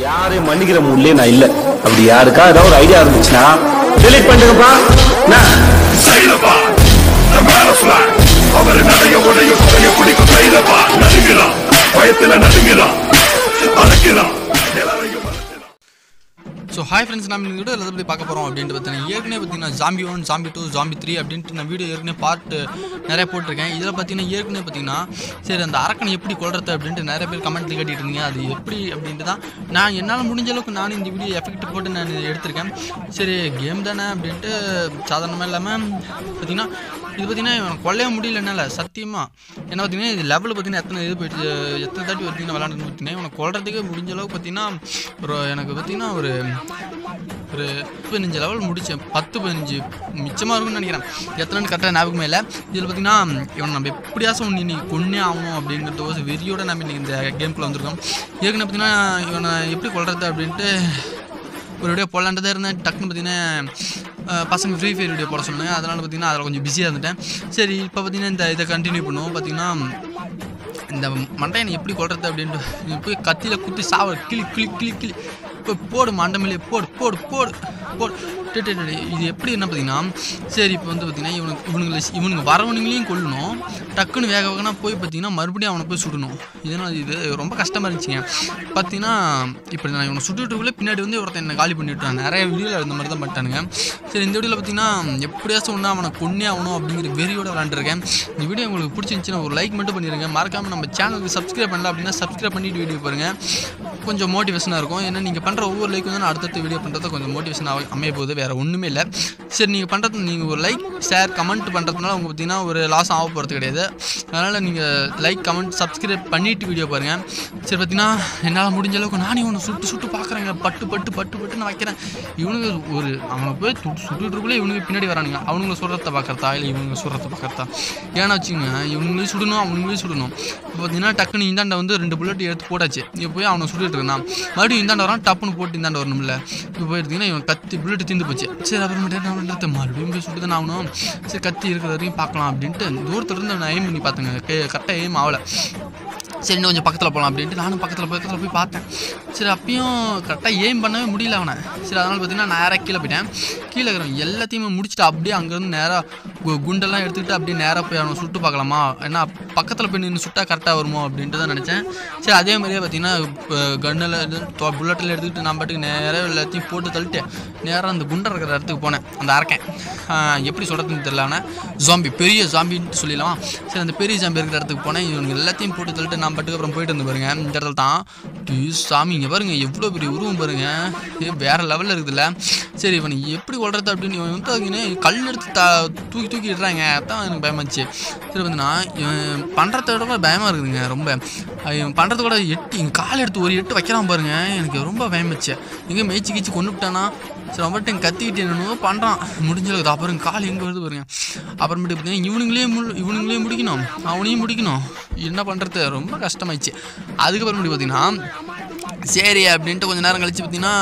யாரையும் மன்னிக்கிற மூட்லயே நான் இல்ல அப்படி யாருக்கா ஏதாவது ஒரு ஐடியா இருந்துச்சுன்னா டெலிட் பண்ணுங்கப்பா என்ன சைலபா மேல flag. அவரு நடைய உடைய குறைய பிடிக்கும் சைலபா நடுங்கிறான் பயத்துல நடுங்கிறான் அடக்கிறான் எல்லாரையும் அடக்கிறான். ஸோ ஹாய் ஃப்ரெண்ட்ஸ் நம்ம இந்த வீடியோ எதை பற்றி பார்க்க போகிறோம் அப்படின்ட்டு பார்த்தீங்கன்னா ஏற்கனவே பார்த்தீங்கன்னா zombie one zombie two zombie three அப்படின்ட்டு நான் வீடியோ ஏற்கனவே பார்ட் நிறைய போட்டிருக்கேன் இதில் பார்த்தீங்கன்னா ஏற்கனவே பார்த்தீங்கன்னா சரி அந்த அரக்கனை எப்படி கொள்றது அப்படின்ட்டு நிறைய பேர் கமெண்ட்ல கேட்டுட்டு இருந்தீங்க அது எப்படி அப்படின்ட்டு தான் நான் என்னால் முடிஞ்ச அளவுக்கு நான் இந்த வீடியோ எஃபெக்ட் போட்டு நான் எடுத்திருக்கேன் சரி கேம் தானே அப்படின்ட்டு சாதாரணமாக இல்லாமல் பார்த்தீங்கன்னா இது பார்த்தீங்கன்னா இவனை கொல்லைய முடியல என்னால் சத்தியமாக என்ன பார்த்தீங்கன்னா இது லெவல் பார்த்தீங்கன்னா எத்தனை இது போயிடுச்சு எத்தனை தாட்டி பார்த்தீங்கன்னா விளாண்டு பார்த்தீங்கன்னா இவனை கொல்றதுக்கு முடிஞ்ச அளவுக்கு பார்த்தீங்கன்னா ஒரு எனக்கு பார்த்தீங்கன்னா ஒரு ஒரு பதினஞ்சு லெவல் முடித்தேன் பத்து பதினஞ்சு மிச்சமாக இருக்கும்னு நினைக்கிறேன் எத்தனை கரெக்டாக ஞாபகமே இல்லை இதில் பார்த்தீங்கன்னா இவனை நம்ம எப்படியாச்சும் ஒன்று இன்னைக்கு கொன்னே ஆகணும் அப்படிங்கிறது ஒரு வெறியோட நம்ம இன்னைக்கு இந்த கேம்குள்ளே வந்திருக்கோம் ஏற்கனவே பார்த்தீங்கன்னா இவனை எப்படி கொள்றது அப்படின்ட்டு ஒரு வீடியோ போடலான்ட்டு தான் இருந்தேன் டக்குன்னு பார்த்தீங்கன்னா அஹ், பசங்க ஃப்ரீ ஃபயர் வீடியோ போட சொன்னாங்க அதனால் பார்த்தீங்கன்னா அதில் கொஞ்சம் பிஸியாக இருந்துட்டேன் சரி இப்போ பார்த்தீங்கன்னா இந்த இதை கண்டினியூ பண்ணுவோம் பார்த்தீங்கன்னா இந்த மண்டையனை எப்படி கொள்றது அப்படின்ட்டு நீ போய் கத்தியில் குத்தி சாவ கிளி கிளி கிளி கிளி இப்போ போடு மண்டை மேலே போடு போடு போடு போடு டே, டே, டே, டே. இது எப்படி என்ன பார்த்தீங்கன்னா சரி இப்போ வந்து பார்த்தீங்கன்னா இவனுக்கு இவனுங்களை இவனுங்க வரவனுங்களையும் கொல்லணும் டக்குன்னு வேக வேகனா போய் பார்த்தீங்கன்னா மறுபடியும் அவனை போய் சுடணும் இதனால் இது ரொம்ப கஷ்டமாக இருந்துச்சுங்க பார்த்தீங்கன்னா இப்போ நான் இவனை சுட்டுட்டுக்குள்ளே பின்னாடி வந்து ஒருத்தன் என்னை காலி பண்ணி விட்டான் நிறைய வீடியோவில் இந்த மாதிரி தான் பண்ணிட்டானுங்க சரி இந்த வீடியோவில் பார்த்தீங்கன்னா எப்படியாச்சும் ஒன்று அவனை கொன்னே ஆகணும் அப்படிங்கிற வெறியோட விளாண்டுருக்கேன் இந்த வீடியோ உங்களுக்கு பிடிச்சிருந்துச்சுன்னா ஒரு லைக் மட்டும் பண்ணிடுங்க மறக்காமல் நம்ம சேனலுக்கு சப்ஸ்கிரைப் பண்ணல அப்படின்னா சப்ஸ்கிரைப் பண்ணிட்டு வீடியோ பாருங்கள் கொஞ்சம் மோட்டிவேஷனாக இருக்கும் ஏன்னா நீங்கள் பண்ணுற ஒவ்வொரு லைக் வந்து நான் அடுத்தடுத்த வீடியோ பண்ணுறது கொஞ்சம் மோட்டிவேஷன் அமைய போகுது வேறு ஒன்றுமே இல்லை சரி நீங்கள் பண்ணுறது நீங்கள் ஒரு லைக் ஷேர் கமெண்ட் பண்ணுறதுனால உங்களுக்கு பார்த்தீங்கன்னா ஒரு லாஸ் ஆக போகிறது கிடையாது அதனால் நீங்கள் லைக் கமெண்ட் சப்ஸ்கிரைப் பண்ணிவிட்டு வீடியோ பாருங்கள் சரி பார்த்தீங்கன்னா என்னால் முடிஞ்ச அளவுக்கு நானே ஒன்று சுட்டு சுட்டு பார்க்குறேங்க பட்டு பட்டு பட்டு பட்டு நான் வைக்கிறேன் இவனுங்க ஒரு அவனை போய் சுட்டு சுட்டுட்டுக்குள்ளே இவனுக்கு பின்னாடி வரானுங்க அவனுங்களை சுடுறத பார்க்குறதா இல்லை இவனுங்க சுடுறத பார்க்குறதா ஏன்னா வச்சுங்க இவனுங்களையும் சுடணும் அவனுங்களையும் சுடணும் இப்போ பார்த்தீங்கன்னா டக்குன்னு இந்தாண்ட வந்து ரெண்டு புல்லட் எடுத்து போட்டாச்சு இப்போ போய் அவனை சுட்டுட்டு இருக்கான் மறுபடியும் இந்தாண்ட வரான் டப்புன்னு போட்டு இந்தாண்ட வரணும்ல இப்போ போயிருந்தீங்கன்னா இவன் கத்தி புல்லட் தீர்ந்து போச்சு சரி அப்புறமேட்டு என்ன பண்ணுறது மறுபடியும் போய் சுட்டு தானே ஆகணும் சரி கத்தி இருக்கிற வரைக்கும் பார்க்கலாம் அப்படின்ட்டு தூரத்துல இருந்து நான் எய்ம் பண்ணி பார்த்தேங்க கரெக்டாக எய்ம் ஆகலை சரி இன்னும் கொஞ்சம் பக்கத்தில் போகலாம் அப்படின்ட்டு நானும் பக்கத்தில் பக்கத்தில் போய் பார்த்தேன் சரி அப்பயும் கரெக்டாக எய்ம் பண்ணவே முடியல அவனை சரி அதனால் பார்த்தீங்கன்னா நான் நேராக கீழே போயிட்டேன் கீழே இருக்கிறவன் எல்லாத்தையுமே முடிச்சுட்டு அப்படியே அங்கேருந்து நேராக குண்டெல்லாம் எடுத்துக்கிட்டு அப்படியே நேராக போய் அவனை சுட்டு பார்க்கலாமா ஏன்னா பக்கத்தில் போய் நின்று சுட்டா கரெக்டாக வருமோ அப்படின்ட்டு தான் நினச்சேன் சரி அதே மாதிரியே பார்த்தீங்கன்னா கண்ணில் புல்லட்டில் எடுத்துக்கிட்டு நான் பாட்டுக்கு நேராக எல்லாத்தையும் போட்டு தள்ளிட்டு நேராக அந்த குண்டை இருக்கிற இடத்துக்கு போனேன் அந்த அரக்கேன் ஆஹ் எப்படி சொல்கிறதுன்னு தெரியல அவனை ஜாம்பி பெரிய ஜாம்பின்னு சொல்லிடலாம் சரி அந்த பெரிய ஜாம்பி இருக்கிற இடத்துக்கு போனேன் இவனுக்கு எல்லாத்தையும் போட்டு தள்ளிட்டு நான் பாட்டுக்கு அப்புறம் போயிட்டு வந்து பாருங்க இந்த இடத்துல தான் டீ சாமி இங்கே பாருங்க எவ்வளோ பெரிய உருவம் பாருங்க இது வேற லெவலில் இருக்குதுல்ல சரி இவனை எப்படி கொள்றது அப்படின்னு இவன் வந்து அதுக்குன்னு கல் எடுத்து த தூக்கி தூக்கி இடுறாங்க அதான் எனக்கு பயமாச்சு சரி வந்து நான் இவன் பண்ணுறத விட கூட பயமாக இருக்குதுங்க ரொம்ப அது இவன் பண்ணுறத கூட எட்டு இங்கே கால் எடுத்து ஒரு எட்டு வைக்கிறான் பாருங்க எனக்கு ரொம்ப பயமாச்சு எங்கே மேய்ச்சி கீச்சு கொண்டு விட்டானா சரி அவன்கிட்ட இங்க கத்திக்கிட்டு என்னென்னவோ பண்ணுறான் முடிஞ்சளவுக்கு அப்புறம் கால் எங்கே வருது பாருங்க அப்புறமேட்டு பார்த்தீங்கன்னா இவனுங்களே மு இவனுங்களே முடிக்கணும் அவனையும் முடிக்கணும் என்ன பண்ணுறது ரொம்ப கஷ்டமாயிடுச்சு அதுக்கப்புறமேட்டு பார்த்தீங்கன்னா சரி அப்படின்ட்டு கொஞ்ச நேரம் கழிச்சு பார்த்தீங்கன்னா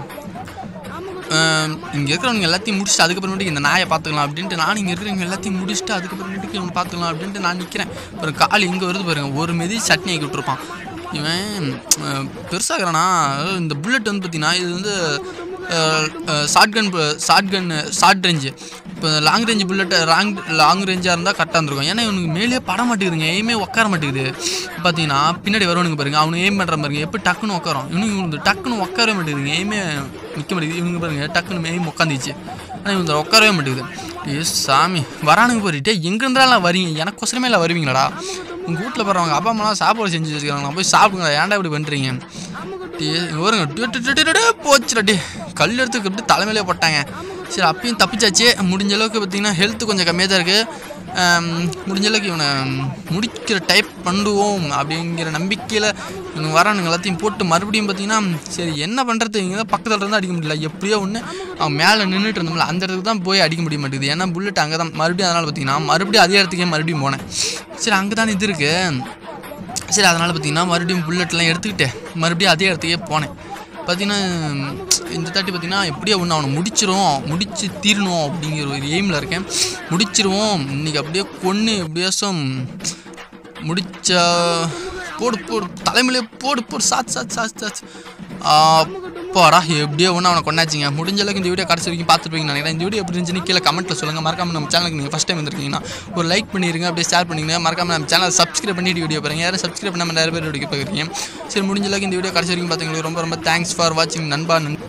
இங்கே இருக்கிறவங்க எல்லாத்தையும் முடிச்சுட்டு அதுக்கப்புறமேட்டுக்கு இந்த நாயை பார்த்துக்கலாம் அப்படின்ட்டு நான் இங்கே இருக்கிறவங்க எல்லாத்தையும் முடிச்சுட்டு அதுக்கப்புறமேட்டுக்கு இவனை பார்த்துக்கலாம் அப்படின்ட்டு நான் நிற்கிறேன் அப்புறம் கால் இங்கே வருது பாருங்க ஒரு மிதி சட்னி ஆக்கி விட்டுருப்பான் இவன் பெருசாகிறானா இந்த புல்லட் வந்து பார்த்தீங்கன்னா இது வந்து short gun short gun short range இப்போ long range bullet long long ரேஞ்சாக இருந்தால் கரெக்டாக இருந்திருக்கும் ஏன்னா இவனுக்கு மேலே பட மாட்டேங்குதுங்க எய்மே உட்கார மாட்டேங்குது பார்த்தீங்கன்னா பின்னாடி வருவனுங்க பாருங்க அவனு எய்ம் பண்ணுற பாருங்க எப்படி டக்குன்னு உட்காரும் இவனுக்கு இவனுக்கு டக்குன்னு உட்காரவே மாட்டேங்குதுங்க எய்மே நிற்க மாட்டேங்குது இவனுக்கு பாருங்க டக்குன்னு எய்ம் உட்காந்துச்சு ஆனால் இவங்க உட்காரவே மாட்டேங்குது ஏ சாமி வரானுங்க போயிட்டே எங்கேருந்தாலும் வரீங்க எனக்கொசரமே இல்லை வருவீங்களாடா உங்கள் வீட்டில் போகிறவங்க அப்பா அம்மாலாம் சாப்பாடு செஞ்சு வச்சுருக்காங்க போய் சாப்பிடுங்க ஏன்டா இப்படி பண்ணுறீங்க டே இங்க பாருங்க டு, டு, டு, டு, டு, டு, போச்சுடா டே கல் எடுத்து அப்படி தலைமையிலே போட்டாங்க சரி அப்பயும் தப்பிச்சாச்சு முடிஞ்ச அளவுக்கு பார்த்தீங்கன்னா ஹெல்த் கொஞ்சம் கம்மியாக தான் இருக்குது முடிஞ்ச அளவுக்கு இவனை முடிக்கிற டைப் பண்ணுவோம் அப்படிங்கிற நம்பிக்கையில் இவனுங்க வரானுங்க எல்லாத்தையும் போட்டு மறுபடியும் பார்த்தீங்கன்னா சரி என்ன பண்ணுறது இங்கே தான் பக்கத்தில் இருந்து அடிக்க முடியல எப்படியோ ஒன்று அவன் மேலே நின்றுட்டு இருந்தோம்ல அந்த இடத்துக்கு தான் போய் அடிக்க முடிய மாட்டேங்குது ஏன்னா புல்லட் அங்கே தான் மறுபடியும் அதனால் பார்த்தீங்கன்னா மறுபடியும் அதே இடத்துக்கே மறுபடியும் போனேன் சரி அங்கே தான் இது இருக்குது சரி அதனால் பார்த்தீங்கன்னா மறுபடியும் புல்லட்லாம் எடுத்துக்கிட்டு மறுபடியும் அதே இடத்துக்கே போனேன் பார்த்தீங்கன்னா இந்த தாட்டி பார்த்தீங்கன்னா எப்படியோ ஒன்று அவனை முடிச்சிரும் முடிச்சு தீரணும் அப்படிங்கிற ஒரு எய்மில் இருக்கேன் முடிச்சிருவோம் இன்றைக்கி அப்படியே கொன்று எப்படியாச்சும் முடிச்சா போடு போடு தலைமையிலே போடு போடு சாத்து சாத்து சாத்து சாத்து போடா எப்படியோ ஒன்று அவனை கொண்டாச்சிங்க முடிஞ்ச அளவுக்கு இந்த வீடியோ கடைசி வரைக்கும் பார்த்துருப்பீங்க நினைக்கிறேன் இந்த வீடியோ எப்படி இருந்துச்சுன்னு கீழே கமெண்ட்டில் சொல்லுங்கள் மறக்காம நம்ம சேனலுக்கு நீங்கள் ஃபஸ்ட் டைம் வந்திருக்கீங்கன்னா ஒரு லைக் பண்ணிடுங்க அப்படியே ஷேர் பண்ணிடுங்க மறக்காம நம்ம சேனல் சப்ஸ்கிரைப் பண்ணிட்டு வீடியோ பாருங்க யாரும் சப்ஸ்கிரைப் பண்ணாமல் நிறைய பேர் வீடியோ பார்க்குறீங்க சரி முடிஞ்ச அளவுக்கு இந்த வீடியோ கடைசி வரைக்கும் பார்த்தீங்களுக்கு ரொம்ப ரொம்ப தேங்க்ஸ் ஃபார் வாட்சிங் நண்பா நன்